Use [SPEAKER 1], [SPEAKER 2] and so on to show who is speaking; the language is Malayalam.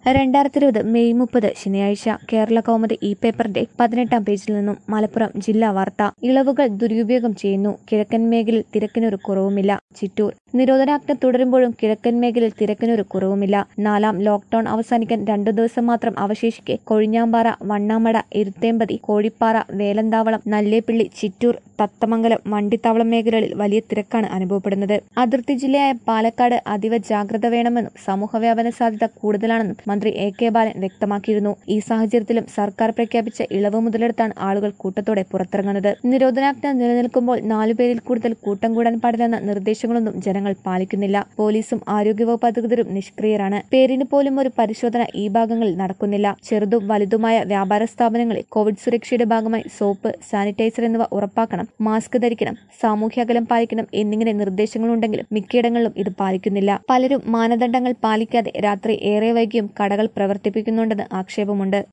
[SPEAKER 1] രണ്ടായിരത്തി ഇരുപത് മെയ് മുപ്പത് ശനിയാഴ്ച കേരള കൗമുദി ഇ പേപ്പറിന്റെ പതിനെട്ടാം പേജിൽ നിന്നും മലപ്പുറം ജില്ലാ വാർത്ത ഇളവുകൾ ദുരുപയോഗം ചെയ്യുന്നു കിഴക്കൻ മേഖലയിൽ തിരക്കിനൊരു കുറവുമില്ല ചിറ്റൂർ നിരോധനാജ്ഞ തുടരുമ്പോഴും കിഴക്കൻ മേഖലയിൽ തിരക്കിനൊരു കുറവുമില്ല നാലാം ലോക്ഡൌൺ അവസാനിക്കാൻ രണ്ടു ദിവസം മാത്രം അവശേഷിക്കെ കൊഴിഞ്ഞാമ്പാറ വണ്ണാമട ഇരുത്തേമ്പതി കോഴിപ്പാറ വേലന്താവളം നല്ലേപ്പിള്ളി ചിറ്റൂർ തത്തമംഗലം വണ്ടിത്താവളം മേഖലകളിൽ വലിയ തിരക്കാണ് അനുഭവപ്പെടുന്നത് അതിർത്തി ജില്ലയായ പാലക്കാട് അതീവ ജാഗ്രത വേണമെന്നും സമൂഹവ്യാപന സാധ്യത കൂടുതലാണെന്നും മന്ത്രി എ കെ ബാലൻ വ്യക്തമാക്കിയിരുന്നു ഈ സാഹചര്യത്തിലും സർക്കാർ പ്രഖ്യാപിച്ച ഇളവ് മുതലെടുത്താണ് ആളുകൾ കൂട്ടത്തോടെ പുറത്തിറങ്ങുന്നത് നിരോധനാജ്ഞ നിലനിൽക്കുമ്പോൾ നാലുപേരിൽ കൂടുതൽ കൂട്ടം കൂടാൻ പാടില്ലെന്ന നിർദ്ദേശങ്ങളൊന്നും ജനങ്ങൾ പാലിക്കുന്നില്ല പോലീസും ആരോഗ്യവകുപ്പ് അധികൃതരും നിഷ്ക്രിയരാണ് പേരിന് പോലും ഒരു പരിശോധന ഈ ഭാഗങ്ങളിൽ നടക്കുന്നില്ല ചെറുതും വലുതുമായ വ്യാപാര സ്ഥാപനങ്ങളിൽ കോവിഡ് സുരക്ഷയുടെ ഭാഗമായി സോപ്പ് സാനിറ്റൈസർ എന്നിവ ഉറപ്പാക്കണം മാസ്ക് ധരിക്കണം സാമൂഹ്യ അകലം പാലിക്കണം എന്നിങ്ങനെ നിർദ്ദേശങ്ങളുണ്ടെങ്കിലും മിക്കയിടങ്ങളിലും ഇത് പാലിക്കുന്നില്ല പലരും മാനദണ്ഡങ്ങൾ പാലിക്കാതെ രാത്രി ഏറെ വൈകിയും കടകൾ പ്രവർത്തിപ്പിക്കുന്നുണ്ടെന്ന് ആക്ഷേപമുണ്ട്